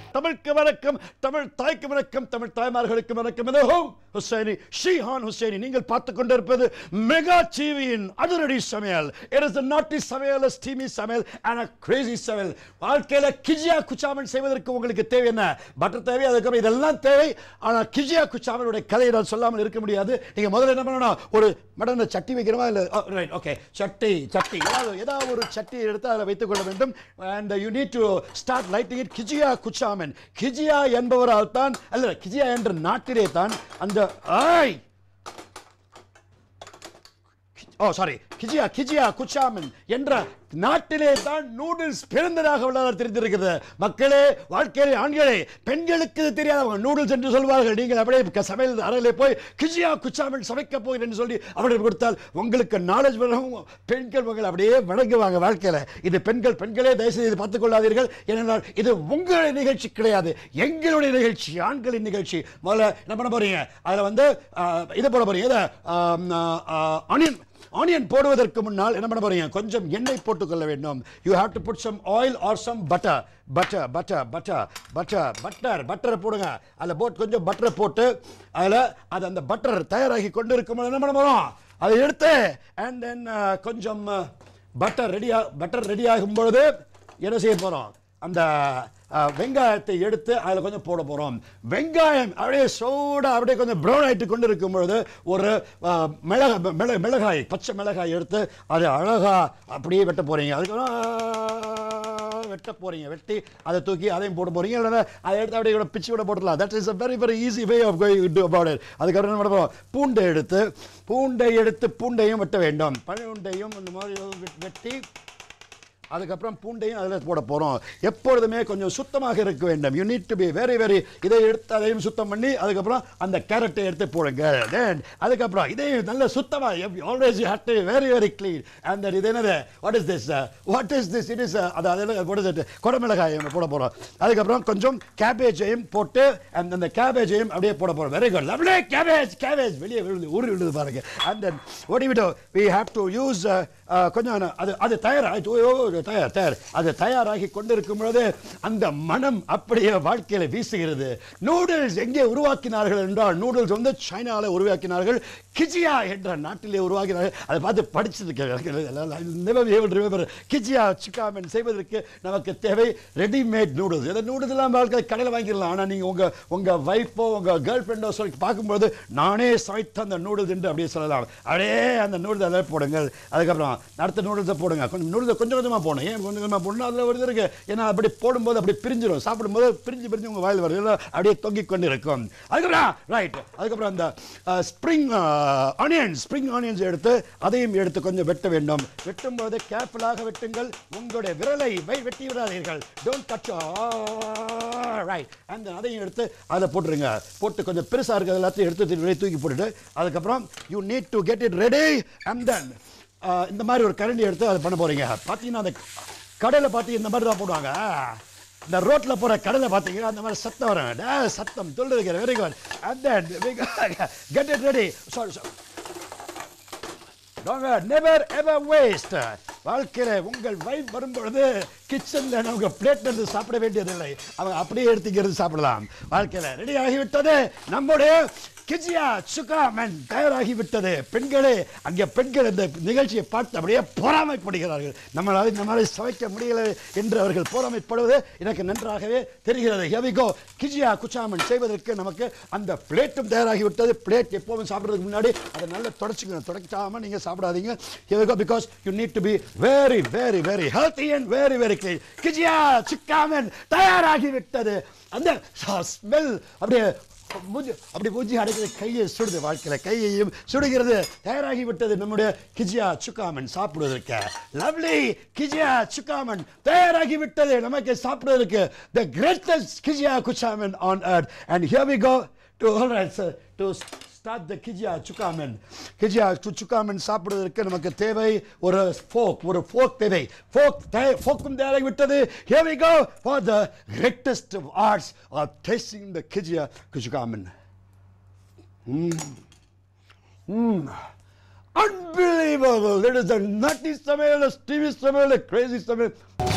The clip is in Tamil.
தமிழுக்கு வணக்கம் தமிழ் தாய்க்கு வணக்கம் தமிழ் தாய்மார்களுக்கு வணக்கம் எனவும் ஹுசைனி ஷீஹான் ஹுசைனி நீங்கள் பார்த்து கொண்டிருப்பது மெகா டிவியின் அதிரடி சமையல் இட் இஸ் நாட்டி சமையல் ஸ்டீமி சமையல் அண்ட் கிரேசி சமையல் வாழ்க்கையில கிஜியா குச்சாமன் செய்வதற்கு உங்களுக்கு தேவை என்ன பட்டர் தேவை அதுக்கப்புறம் இதெல்லாம் தேவை ஆனால் கிஜியா குச்சாமனுடைய கதையை நான் சொல்லாமல் இருக்க முடியாது நீங்க முதல்ல என்ன பண்ணணும் ஒரு மடன சட்டி வைக்கிறோமா இல்லை ரைட் ஓகே சட்டி சட்டி ஏதாவது ஏதாவது ஒரு சட்டி எடுத்து அதில் வைத்துக் கொள்ள வேண்டும் and you need to start lighting it கிஜியா குச்சாமன் கிஜியா என்பவரால் தான் அல்ல கிஜியா என்ற நாட்டிலே தான் அந்த ஆய் ஓ சாரி கிஜியா கிஜியா குச்சாமன் என்ற நாட்டிலே தான் நூடுல்ஸ் பிறந்ததாக உள்ளவர் தெரிந்திருக்கிறது மக்களே வாழ்க்கையிலே ஆண்களே பெண்களுக்கு இது தெரியாதவங்க நூடுல்ஸ் என்று சொல்வார்கள் நீங்கள் அப்படியே க- சமையல் அறையிலே போய் கிஜியா குச்சாமன் சமைக்க போகிறேன் என்று சொல்லி அவர்கள் கொடுத்தால் உங்களுக்கு நாலேஜ் வரும் பெண்கள் உங்களை அப்படியே வணங்குவாங்க வாழ்க்கையில இது பெண்கள் பெண்களே தயவுசெய்து இது பார்த்துக் கொள்ளாதீர்கள் ஏனென்றால் இது உங்களுடைய நிகழ்ச்சி கிடையாது எங்களுடைய நிகழ்ச்சி ஆண்களின் நிகழ்ச்சி முதல்ல என்ன பண்ண போறீங்க அதில் வந்து ஆ, இது போட போறீங்க இதை ஆனியன் ஆனியன் போடுவதற்கு முன்னால் என்ன பண்ண போறீங்க கொஞ்சம் எண்ணெய் போட்டுக்கொள்ள வேண்டும் you have to put some oil or some butter butter butter butter butter butter பட்டரை போடுங்க அதில் போட்டு கொஞ்சம் பட்டரை போட்டு அதில் அது அந்த பட்டர் தயாராகி கொண்டு இருக்கும்போது என்ன பண்ண போகிறோம் அதை எடுத்து அண்ட் தென் கொஞ்சம் பட்டர் ரெடியா பட்டர் ரெடி ஆகும் பொழுது என்ன செய்ய போகிறோம் அந்த அஹ், வெங்காயத்தை எடுத்து அதில் கொஞ்சம் போட போகிறோம் வெங்காயம் அப்படியே சூடாக அப்படியே கொஞ்சம் ப்ரௌன் ஆகிட்டு கொண்டு இருக்கும் பொழுது ஒரு அஹ், மிளகா மிள மிளகாய் பச்சை மிளகாய் எடுத்து அதை அழகாக அப்படியே வெட்ட போகிறீங்க அதுக்கப்புறம் வெட்ட போகிறீங்க வெட்டி அதை தூக்கி அதையும் போட போகிறீங்க இல்லைன்னா அதை எடுத்து அப்படியே கூட பிச்சு விட போட்டுடலாம் that is a very very easy way of going to about it அதுக்கப்புறம் என்ன பண்ண போகிறோம் பூண்டை எடுத்து பூண்டை எடுத்து பூண்டையும் வெட்ட வேண்டும் பழுண்டையும் இந்த மாதிரி வெ- வெட்டி அதுக்கப்புறம் பூண்டையும் அதில் போட போகிறோம் எப்பொழுதுமே கொஞ்சம் சுத்தமாக இருக்க வேண்டும் you need to be very very இதை எடுத்து அதையும் சுத்தம் பண்ணி அதுக்கப்புறம் அந்த கேரட்டை எடுத்து போடுங்க தென் அதுக்கப்புறம் இதையும் நல்ல சுத்தமாக always you had to very very clean அந்த இது என்னது what is this what is this it is அது அதில் what is it குடமிளகாய் ஒன்று போட போகிறோம் அதுக்கப்புறம் கொஞ்சம் கேபேஜையும் போட்டு அந்த அந்த கேபேஜையும் அப்படியே போட போகிறோம் வெரி குட் அப்படியே கேபேஜ் கேபேஜ் வெளியே விழுது ஊறி விழுது பாருங்க அண்ட் தென் ஓடிவிட்டோ வி ஹேவ் டு யூஸ் கொஞ்சம் அது அது தயாராகி ஓ, ஓ, தயார் தயார் அது தயாராகி கொண்டிருக்கும் பொழுது அந்த மனம் அப்படியே வாழ்க்கையில வீசுகிறது நூடுல்ஸ் எங்கே உருவாக்கினார்கள் என்றால் நூடுல்ஸ் வந்து சைனாவில் உருவாக்கினார்கள் கிஜியா என்ற நாட்டிலே உருவாக்கினார்கள் அதை பார்த்து படிச்சிருக்கேன் கிஜியா சிக்காமன் செய்வதற்கு நமக்கு தேவை ரெடிமேட் நூடுல்ஸ் இந்த நூடுல்ஸ் எல்லாம் வாழ்க்கை கடையில் வாங்கிடலாம் ஆனால் நீங்கள் உங்கள் உங்கள் ஒய்ஃபோ உங்கள் கேர்ள் ஃப்ரெண்டோ சொல்லி பார்க்கும்போது நானே சமைத்த அந்த நூடுல்ஸ் என்று அப்படியே சொல்லலாம் அப்படியே அந்த நூடுல்ஸ் அதில் போடுங்கள் அதுக்கப்புறம் அடுத்த நூடுல்ஸை போடுங்க கொஞ்சம் நூடுல்ஸ் கொஞ்சம் கொஞ்சமாக போடணும் ஏன் கொஞ்சம் கொஞ்சமாக போடணும் அதில் ஒரு இது இருக்கு ஏன்னா அப்படி போடும்போது அப்படி பிரிஞ்சிடும் சாப்பிடும்போது பிரிஞ்சு பிரிஞ்சு உங்கள் வாயில் வருது இல்லை அப்படியே தொங்கிக் கொண்டு இருக்கும் அதுக்கப்புறம் ரைட் அதுக்கப்புறம் அந்த ஸ்ப்ரிங் ஆனியன் ஸ்ப்ரிங் ஆனியன்ஸ் எடுத்து அதையும் எடுத்து கொஞ்சம் வெட்ட வேண்டும் வெட்டும் போது கேர்ஃபுல்லாக வெட்டுங்கள் உங்களுடைய விரலை வை வெட்டி விடாதீர்கள் டோன்ட் கட் ரைட் அந்த அதையும் எடுத்து அதில் போட்டுருங்க போட்டு கொஞ்சம் பெருசாக இருக்கிறது எல்லாத்தையும் எடுத்து வெளியே தூக்கி போட்டுட்டு அதுக்கப்புறம் you need to get it ready and then இந்த மாதிரி ஒரு கரண்டி எடுத்து அதை பண்ண போறீங்க பார்த்தீங்கன்னா அந்த கடையில் பார்த்து இந்த மாதிரி தான் போடுவாங்க இந்த ரோட்ல போற கடையில் பார்த்தீங்கன்னா அந்த மாதிரி சத்தம் வரும் டே, சத்தம் சொல்லுங்க very good and then get it ready sorry sorry never ever waste வாழ்க்கையில உங்கள் வைஃப் வரும்பொழுது கிச்சன்ல நமக்கு பிளேட் இருந்து சாப்பிட வேண்டியதில்லை அவங்க அப்படியே எடுத்துக்கிறது சாப்பிடலாம் வாழ்க்கையில ரெடி ஆகிவிட்டது நம்முடைய கிஜியா சுகாமன் தயாராகிவிட்டது பெண்களே அங்கே பெண்கள் இந்த நிகழ்ச்சியை பார்த்து அப்படியே பொறாமைப்படுகிறார்கள் நம்மளால் இந்த மாதிரி சமைக்க முடியல என்று அவர்கள் பொறாமைப்படுவது எனக்கு நன்றாகவே தெரிகிறது ஹெவிகோ கிஜியா குச்சாமன் செய்வதற்கு நமக்கு அந்த பிளேட்டும் தயாராகிவிட்டது பிளேட் எப்போதும் சாப்பிட்றதுக்கு முன்னாடி அதை நல்லா தொடச்சிக்கணும் தொடச்சாமல் நீங்கள் சாப்பிடாதீங்க ஹெவிகோ because you need to be very very very healthy and very very clean கிஜியா சுக்காமன் தயாராகிவிட்டது அந்த ஸ்மெல் அப்படியே மூஞ்சி அப்படி மூஞ்சி அடைக்கிறது கையை சுடுது வாழ்க்கையில கையையும் சுடுகிறது தயாராகி விட்டது நம்முடைய கிஜியா சுக்காமன் சாப்பிடுவதற்கு லவ்லி கிஜியா சுக்காமன் தயாராகி விட்டது நமக்கு சாப்பிடுவதற்கு த கிரேட்டஸ்ட் கிஜியா குச்சாமன் on earth and here we go to all right sir to start the கிஜியா சுக்காமன் கிஜியா சுக்காமன் சாப்பிடுவதற்கு நமக்கு தேவை ஒரு ஃபோக் ஒரு ஃபோக் தேவை ஃபோக் ஃபோக்கும் தேவை விட்டது here we go for the greatest of arts of tasting the கிஜியா சுக்காமன் Unbelievable! It is a nutty smell, a steamy smell, a crazy smell.